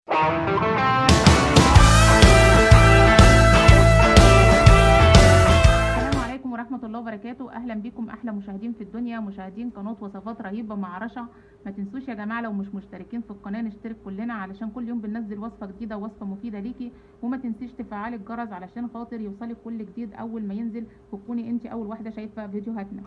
السلام عليكم ورحمة الله وبركاته أهلا بكم أحلى مشاهدين في الدنيا مشاهدين قناة وصفات رهيبة مع رشا ما تنسوش يا جماعة لو مش مشتركين في القناة نشترك كلنا علشان كل يوم بننزل وصفة جديدة ووصفة مفيدة ليكي وما تنسيش تفعلي الجرس علشان خاطر يوصلك كل جديد أول ما ينزل وتكوني انت أول واحدة شايفة فيديوهاتنا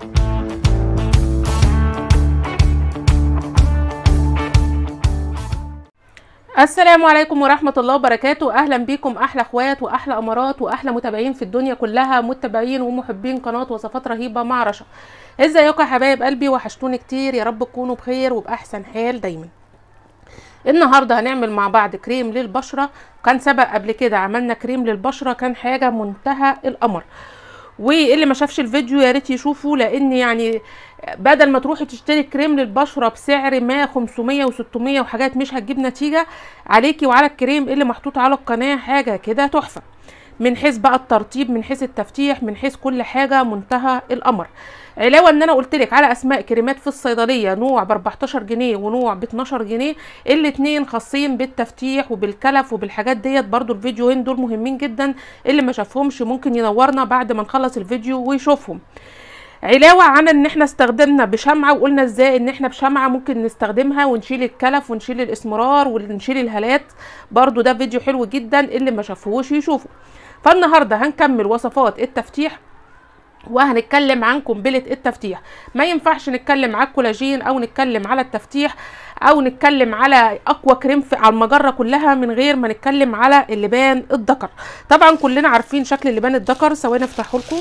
السلام عليكم ورحمة الله وبركاته أهلا بكم أحلى أخوات وأحلى أمارات وأحلى متابعين في الدنيا كلها متابعين ومحبين قناة وصفات رهيبة مع رشا ازيكم يا حبايب قلبي وحشتوني كتير يا رب تكونوا بخير وبأحسن حال دايما النهارده هنعمل مع بعض كريم للبشرة كان سبق قبل كده عملنا كريم للبشرة كان حاجة منتهى القمر واللي ما شافش الفيديو يا ريت يشوفه لان يعني بدل ما تروحي تشتري كريم للبشره بسعر ما 500 و600 وحاجات مش هتجيب نتيجه عليكي وعلى الكريم اللي محطوط على القناه حاجه كده تحفه من حيث بقى الترطيب من حيث التفتيح من حيث كل حاجه منتهى القمر علاوه ان انا قلت لك على اسماء كريمات في الصيدليه نوع ب 14 جنيه ونوع ب 12 جنيه الاتنين خاصين بالتفتيح وبالكلف وبالحاجات ديت برضو الفيديوهين دول مهمين جدا اللي ما شافهمش ممكن ينورنا بعد ما نخلص الفيديو ويشوفهم علاوه عن ان احنا استخدمنا بشمعه وقلنا ازاي ان احنا بشمعه ممكن نستخدمها ونشيل الكلف ونشيل الاسمرار ونشيل الهالات برضو ده فيديو حلو جدا اللي ما شافوهوش يشوفه فالنهارده هنكمل وصفات التفتيح وهنتكلم عن قنبله التفتيح ما ينفعش نتكلم على الكولاجين او نتكلم على التفتيح او نتكلم على اقوى كريم في على المجره كلها من غير ما نتكلم على اللبان الذكر طبعا كلنا عارفين شكل اللبان الذكر ثواني افتحه لكم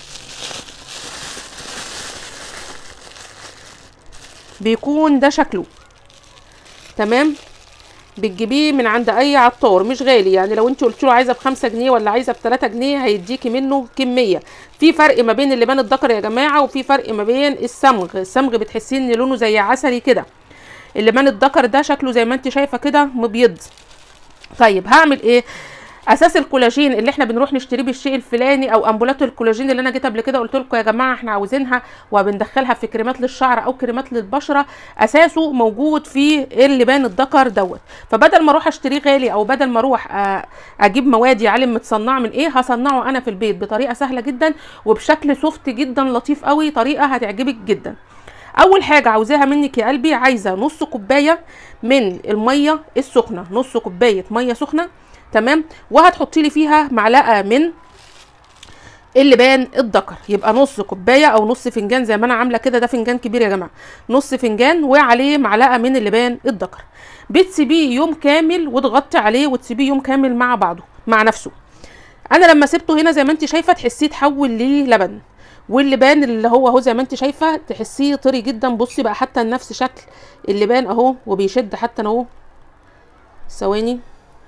بيكون ده شكله تمام بتجيبيه من عند اي عطار مش غالي يعني لو انت قلت له عايزه بخمسة جنيه ولا عايزه بتلاتة جنيه هيديكي منه كميه في فرق ما بين اللبان الذكر يا جماعه وفي فرق ما بين الصمغ الصمغ بتحسيه ان لونه زي عسلي كده اللبان الذكر ده شكله زي ما انت شايفه كده مبيض طيب هعمل ايه اساس الكولاجين اللي احنا بنروح نشتريه بالشيء الفلاني او امبولات الكولاجين اللي انا جيت قبل كده قلت لكم يا جماعه احنا عاوزينها وبندخلها في كريمات للشعر او كريمات للبشره اساسه موجود في اللبان الذكر دوت فبدل ما اروح اشتريه غالي او بدل ما اروح اجيب مواد يعلم متصنعه من ايه هصنعه انا في البيت بطريقه سهله جدا وبشكل سوفت جدا لطيف قوي طريقه هتعجبك جدا اول حاجه عاوزاها منك يا قلبي عايزه نص كوبايه من الميه السخنه نص كوبايه ميه سخنه تمام وهتحطي لي فيها معلقه من اللبان الذكر يبقى نص كوبايه او نص فنجان زي ما انا عامله كده ده فنجان كبير يا جماعه نص فنجان وعليه معلقه من اللبان الذكر بتسيبيه يوم كامل وتغطي عليه وتسيبيه يوم كامل مع بعضه مع نفسه انا لما سبته هنا زي ما انت شايفه تحسيه اتحول للبن واللبان اللي هو اهو زي ما انت شايفه تحسيه طري جدا بصي بقى حتى نفس شكل اللبان اهو وبيشد حتى اهو ثواني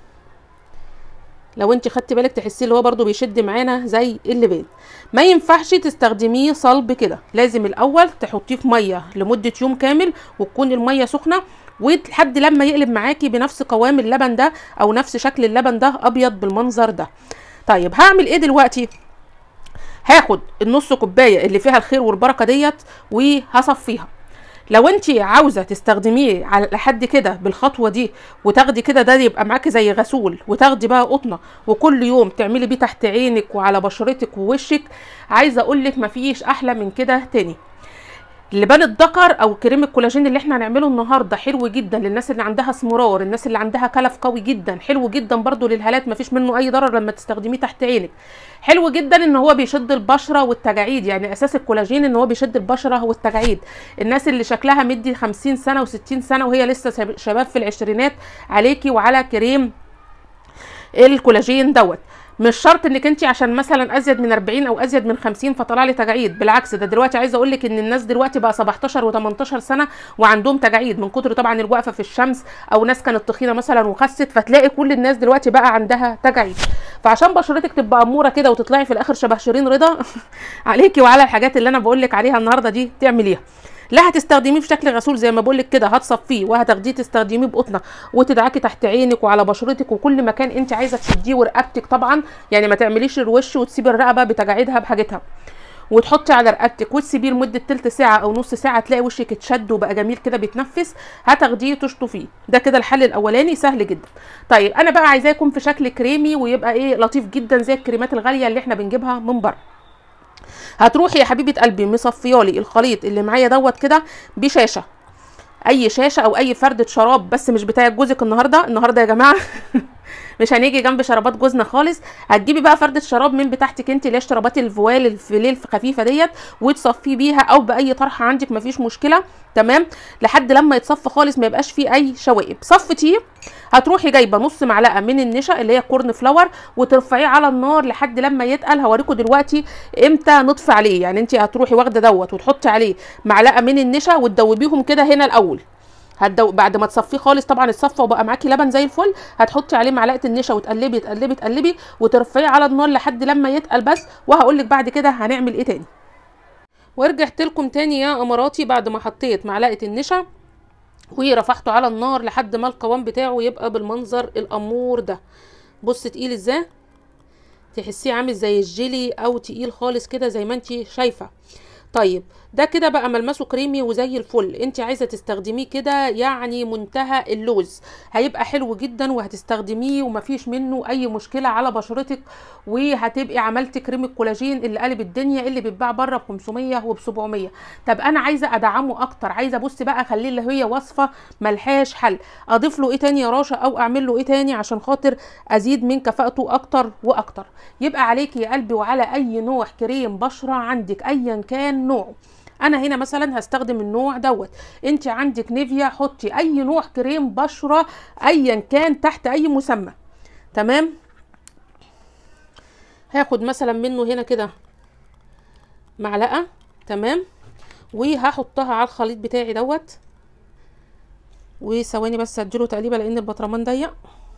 لو انت خدتي بالك تحسيه اللي هو برده بيشد معانا زي اللبان ما ينفعش تستخدميه صلب كده لازم الاول تحطيه في ميه لمده يوم كامل وتكون الميه سخنه ولحد لما يقلب معاكي بنفس قوام اللبن ده او نفس شكل اللبن ده ابيض بالمنظر ده طيب هعمل ايه دلوقتي هاخد النص كوبايه اللي فيها الخير والبركه ديت وهصفيها لو انت عاوزه تستخدميه على لحد كده بالخطوه دي وتاخدي كده ده يبقى معاكي زي غسول وتاخدي بقى قطنه وكل يوم تعملي بيه تحت عينك وعلى بشرتك ووشك عايزه اقول لك مفيش احلى من كده تاني اللبان الذكر او كريم الكولاجين اللي احنا هنعمله النهارده حلو جدا للناس اللي عندها اسمرار الناس اللي عندها كلف قوي جدا حلو جدا برضو للهالات مفيش منه اي ضرر لما تستخدميه تحت عينك حلو جدا ان هو بيشد البشره والتجاعيد يعني اساس الكولاجين ان هو بيشد البشره والتجاعيد الناس اللي شكلها مدي 50 سنه و60 سنه وهي لسه شباب في العشرينات عليكي وعلى كريم الكولاجين دوت مش شرط انك انت عشان مثلا ازيد من 40 او ازيد من 50 فطلع لي تجاعيد بالعكس ده دلوقتي عايزه اقول لك ان الناس دلوقتي بقى 17 و18 سنه وعندهم تجاعيد من كتر طبعا الوقفه في الشمس او ناس كانت تخينه مثلا وخست فتلاقي كل الناس دلوقتي بقى عندها تجاعيد فعشان بشرتك تبقى اموره كده وتطلعي في الاخر شبه شيرين رضا عليكي وعلى الحاجات اللي انا بقول لك عليها النهارده دي تعمليها لا هتستخدميه في شكل غسول زي ما بقول لك كده هتصفيه وهتاخديه تستخدميه بقطنه وتدعكي تحت عينك وعلى بشرتك وكل مكان انت عايزه تشديه ورقبتك طبعا يعني ما تعمليش الوش وتسيبي الرقبه بتجاعيدها بحاجتها وتحطي على رقبتك وتسيبيه لمده تلت ساعه او نص ساعه تلاقي وشك اتشد وبقى جميل كده بيتنفس هتاخديه تشطفيه ده كده الحل الاولاني سهل جدا طيب انا بقى عايزاه يكون في شكل كريمي ويبقى ايه لطيف جدا زي الكريمات الغاليه اللي احنا بنجيبها من بره هتروحي يا حبيبه قلبي مصفيالي الخليط اللي معايا دوت كده بشاشه اي شاشه او اي فرده شراب بس مش بتاع جوزك النهارده النهارده يا جماعه مش هنيجي جنب شرابات جوزنا خالص هتجيبي بقى فرده شراب من بتاعتك انت اللي هي شرابات الفوال الفليل الخفيفه ديت وتصفيه بيها او باي طرحه عندك مفيش مشكله تمام لحد لما يتصفى خالص ما يبقاش فيه اي شوائب صفتيه هتروحي جايبه نص معلقه من النشا اللي هي كورن فلاور وترفعيه على النار لحد لما يتقل هوريكم دلوقتي امتى نطفي عليه يعني انت هتروحي واخده دوت وتحطي عليه معلقه من النشا وتدوبيهم كده هنا الاول هتدو... بعد ما تصفيه خالص طبعا اتصفى وبقى معاكي لبن زي الفل هتحطي عليه معلقه النشا وتقلبي تقلبي تقلبي وترفعيه على النار لحد لما يتقل بس وهقول لك بعد كده هنعمل ايه تاني ورجعت لكم تاني يا اماراتي بعد ما حطيت معلقه النشا ورفعته على النار لحد ما القوام بتاعه يبقى بالمنظر الامور ده بص تقيل ازاي تحسيه عامل زي الجيلي او تقيل خالص كده زي ما انت شايفه طيب ده كده بقى ملمسه كريمي وزي الفل انت عايزه تستخدميه كده يعني منتهى اللوز هيبقى حلو جدا وهتستخدميه ومفيش منه اي مشكله على بشرتك وهتبقي عملتي كريم الكولاجين اللي قلب الدنيا اللي بيتباع بره ب 500 وب 700 طب انا عايزه ادعمه اكتر عايزه بصي بقى اخليه اللي هي وصفه ملهاش حل اضيف له ايه تاني يا راشا او اعمل له ايه تاني عشان خاطر ازيد من كفاءته اكتر واكتر يبقى عليكي يا قلبي وعلى اي نوع كريم بشره عندك ايا كان نوعه انا هنا مثلا هستخدم النوع دوت انت عندك نيفيا حطي اي نوع كريم بشره ايا كان تحت اي مسمى تمام هاخد مثلا منه هنا كده معلقه تمام وهحطها على الخليط بتاعي دوت وثواني بس اديله تقليبه لان البطرمان ضيق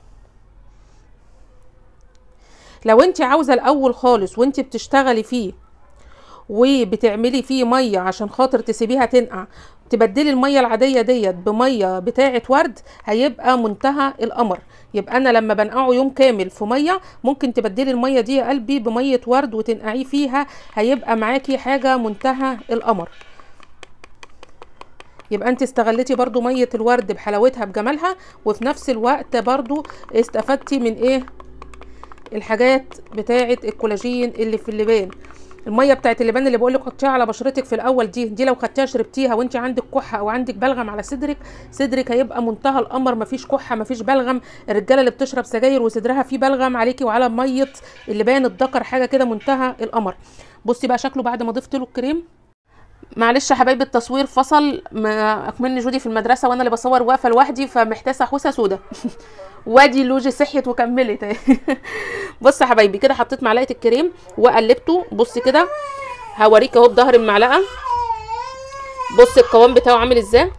لو انت عاوزه الاول خالص وانت بتشتغلي فيه وبتعملي فيه ميه عشان خاطر تسيبيها تنقع تبدلي الميه العاديه ديت بميه بتاعه ورد هيبقى منتهى القمر يبقى انا لما بنقعه يوم كامل في ميه ممكن تبدلي الميه دي يا قلبي بميه ورد وتنقعيه فيها هيبقى معاكي حاجه منتهى القمر يبقى انت استغلتي برضو ميه الورد بحلاوتها بجمالها وفي نفس الوقت برضو استفدتي من ايه الحاجات بتاعه الكولاجين اللي في اللبان الميه بتاعت اللبان اللي بقول لك حطيها على بشرتك في الاول دي دي لو خدتيها شربتيها وانت عندك كحه او عندك بلغم على صدرك صدرك هيبقى منتهى القمر مفيش كحه مفيش بلغم الرجاله اللي بتشرب سجاير وصدرها فيه بلغم عليكي وعلى ميه اللبان الذكر حاجه كده منتهى القمر بصي بقى شكله بعد ما ضفت له الكريم معلش يا حبايبي التصوير فصل ما اكملني جودي في المدرسه وانا اللي بصور واقفه لوحدي فمحتاسه حوسه سودا وادي لوجي صحيت وكملت بص يا حبايبي كده حطيت معلقه الكريم وقلبته بص كده هوريك اهو بظهر المعلقه بص القوام بتاعه عامل ازاي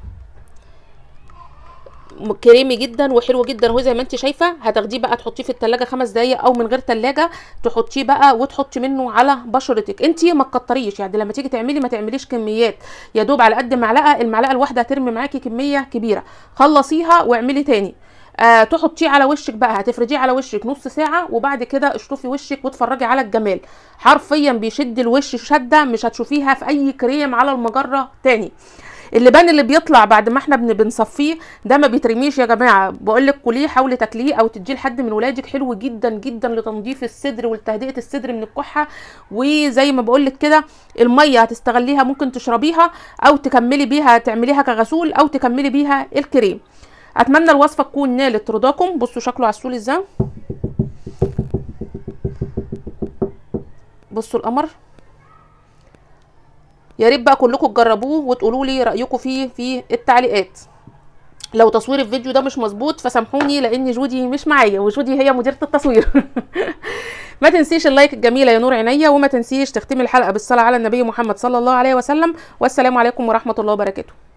كريمي جدا وحلو جدا اهو زي ما انت شايفه هتاخديه بقى تحطيه في التلاجة خمس دقايق او من غير تلاجة تحطيه بقى وتحطي منه على بشرتك انت ما تكتريش يعني لما تيجي تعملي ما تعمليش كميات يا دوب على قد معلقه المعلقه الواحده هترمي معاكي كميه كبيره خلصيها واعملي تاني آه تحطيه على وشك بقى هتفرديه على وشك نص ساعه وبعد كده اشطفي وشك واتفرجي على الجمال حرفيا بيشد الوش شده مش هتشوفيها في اي كريم على المجره تاني اللبان اللي بيطلع بعد ما احنا بنصفيه ده ما بيترميش يا جماعه بقول لك كليه حاولي تاكليه او تديه لحد من ولادك حلو جدا جدا لتنظيف الصدر ولتهدئه الصدر من الكحه وزي ما بقول لك كده الميه هتستغليها ممكن تشربيها او تكملي بيها تعمليها كغسول او تكملي بيها الكريم اتمنى الوصفه تكون نالت رضاكم بصوا شكله عسول ازاي بصوا القمر يا ريت بقى كلكم تجربوه وتقولوا لي رايكم فيه في التعليقات لو تصوير الفيديو ده مش مظبوط فسامحوني لان جودي مش معايا وجودي هي مديره التصوير ما تنسيش اللايك الجميله يا نور عينيا وما تنسيش تختمي الحلقه بالصلاه على النبي محمد صلى الله عليه وسلم والسلام عليكم ورحمه الله وبركاته